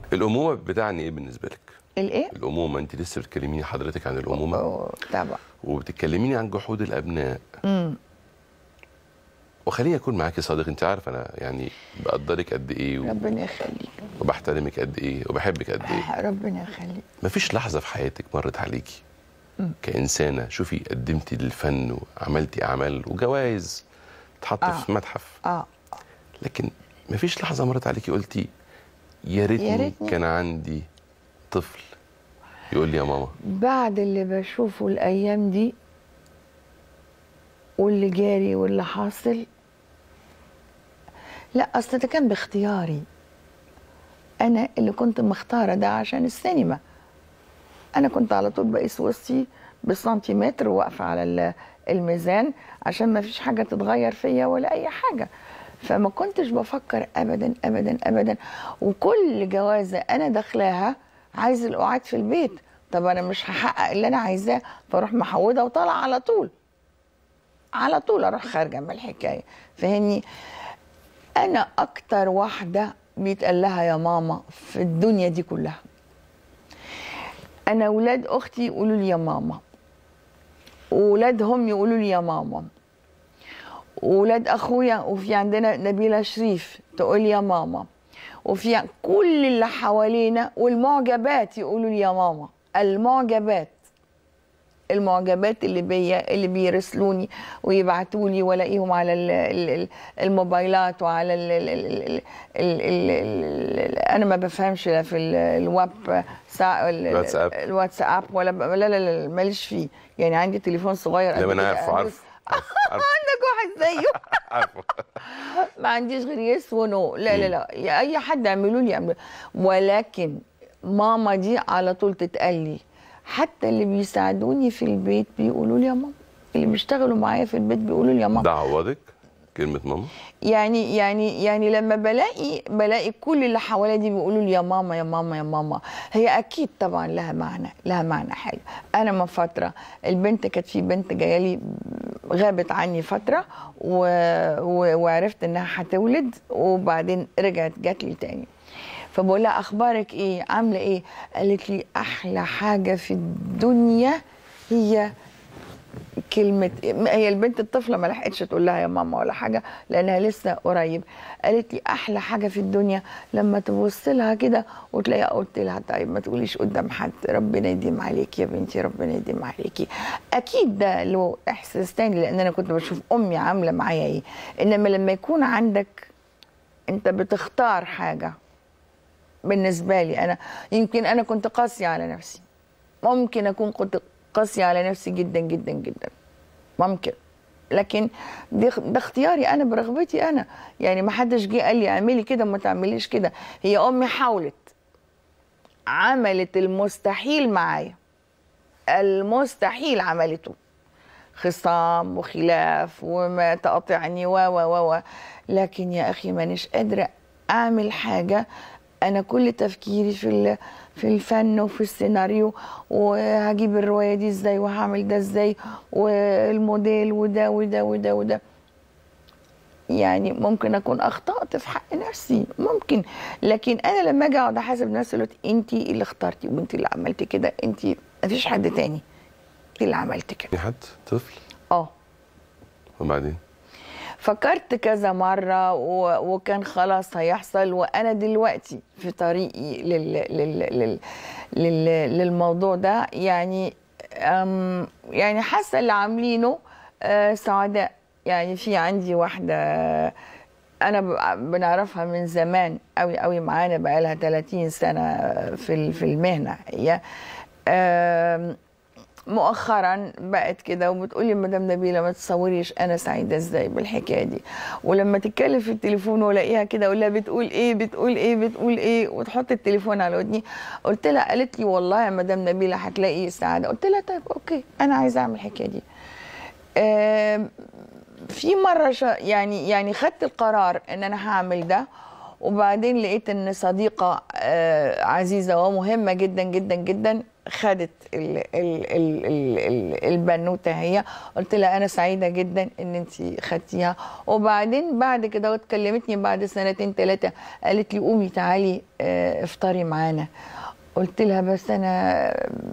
الامومه بتعني ايه بالنسبه لك الايه الامومه انت لسه بتكلميني حضرتك عن الامومه أوه، طبعا وبتكلميني عن جحود الابناء وخليني اكون معاكي صادق انت عارف انا يعني بقدرك قد ايه و- ربنا يخليك وبحترمك قد ايه وبحبك قد ايه ربنا يخليك مفيش لحظه في حياتك مرت عليكي كانسانه شوفي قدمتي للفن وعملتي اعمال وجوائز اتحط آه. في متحف اه لكن مفيش لحظه مرت عليكي قلتي يا يا ريتني ريتني. كان عندي طفل يقول لي يا ماما بعد اللي بشوفه الايام دي واللي جاري واللي حاصل لا اصل ده كان باختياري انا اللي كنت مختاره ده عشان السينما انا كنت على طول بقيس وسطي بالسنتيمتر واقفه على ال- الميزان عشان ما فيش حاجه تتغير فيا ولا اي حاجه فما كنتش بفكر ابدا ابدا ابدا وكل جوازه انا داخلاها عايز القعاد في البيت طب انا مش هحقق اللي انا عايزاه فاروح محوده وطالعه على طول على طول اروح خارجه من الحكايه فهمني انا اكتر واحده بيتقال لها يا ماما في الدنيا دي كلها انا ولاد اختي يقولوا لي يا ماما وولادهم يقولوا لي يا ماما وولاد اخويا وفي عندنا نبيله شريف تقول يا ماما وفي كل اللي حوالينا والمعجبات يقولوا لي يا ماما المعجبات المعجبات اللي بيا اللي بيرسلوني ويبعتوا لي والاقيهم على ال- ال- ال- الموبايلات وعلى ال ال ال ال ال ال ال انا ما بفهمش لا في ال- الواب سا ال- الواتساب. الواتساب ولا ب- لا لا لا ماليش فيه يعني عندي تليفون صغير لا ما انا قد كده. عارفه عارف عارف عارف عندك واحد زيه عارفه ما عنديش غير يس ونو لا لا لا يا اي حد يعملوا لي يعملوا ولكن ماما دي على طول تتقال لي حتى اللي بيساعدوني في البيت بيقولوا لي يا ماما اللي بيشتغلوا معايا في البيت بيقولوا لي يا ماما ده عوضك كلمه ماما يعني يعني يعني لما بلاقي بلاقي كل اللي حواليا دي بيقولوا لي يا ماما يا ماما يا ماما هي اكيد طبعا لها معنى لها معنى حلو انا من فتره البنت كانت في بنت جايه لي غابت عني فتره و... و... وعرفت انها هتولد وبعدين رجعت جات لي تاني فبقول لها اخبارك ايه عامله ايه قالت لي احلى حاجه في الدنيا هي كلمة هي البنت الطفلة ما لحقتش تقول لها يا ماما ولا حاجة لأنها لسه قريب قالت لي أحلى حاجة في الدنيا لما تبص لها كده وتلاقيها قلت لها طيب ما تقوليش قدام حد ربنا يديم عليكي يا بنتي ربنا يديم عليكي أكيد ده له إحساس تاني لأن أنا كنت بشوف أمي عاملة معايا إيه إنما لما يكون عندك أنت بتختار حاجة بالنسبة لي أنا يمكن أنا كنت قاسية على نفسي ممكن أكون كنت قاسية على نفسي جدا جدا جدا ممكن لكن دي ده اختياري انا برغبتي انا يعني ما حدش جه قال لي اعملي كده وما تعمليش كده هي امي حاولت عملت المستحيل معايا المستحيل عملته خصام وخلاف وما تقاطعني و و و و لكن يا اخي مانيش قادره اعمل حاجه انا كل تفكيري في ال- في الفن وفي السيناريو وهجيب الروايه دي ازاي وهعمل ده ازاي والموديل وده وده وده وده يعني ممكن اكون اخطات في حق نفسي ممكن لكن انا لما اجي اقعد احاسب نفسي قلت انت اللي اخترتي وانت اللي عملتي كده انت مفيش حد تاني انت اللي عملتي كده في حد طفل اه وبعدين فكرت كذا مرة و... وكان خلاص هيحصل وأنا دلوقتي في طريقي لل... لل... لل... لل... للموضوع ده يعني أم... يعني حاسة اللي عاملينه آه، سعداء يعني في عندي واحدة أنا ب- بنعرفها من زمان قوي قوي معانا بقالها 30 سنة في ال- في المهنة هي آم، مؤخرا بقت كده وبتقولي مدام نبيله ما تصوريش انا سعيده ازاي بالحكايه دي ولما تتكلم في التليفون والاقيها كده اقول لها بتقول ايه بتقول ايه بتقول ايه وتحط التليفون على ودني قلت لها قالت لي والله يا مدام نبيله هتلاقي سعاده قلت لها طيب اوكي انا عايزه اعمل الحكايه دي آم، في مره شا يعني يعني خدت القرار ان انا هعمل ده وبعدين لقيت ان صديقه آه، عزيزه ومهمه جدا جدا جدا خدت ال ال ال ال ال البنوته هي قلت لها انا سعيده جدا ان انت خدتيها وبعدين بعد كده كلمتني بعد سنتين ثلاثه قالت لي قومي تعالي آه، افطري معانا قلت لها بس انا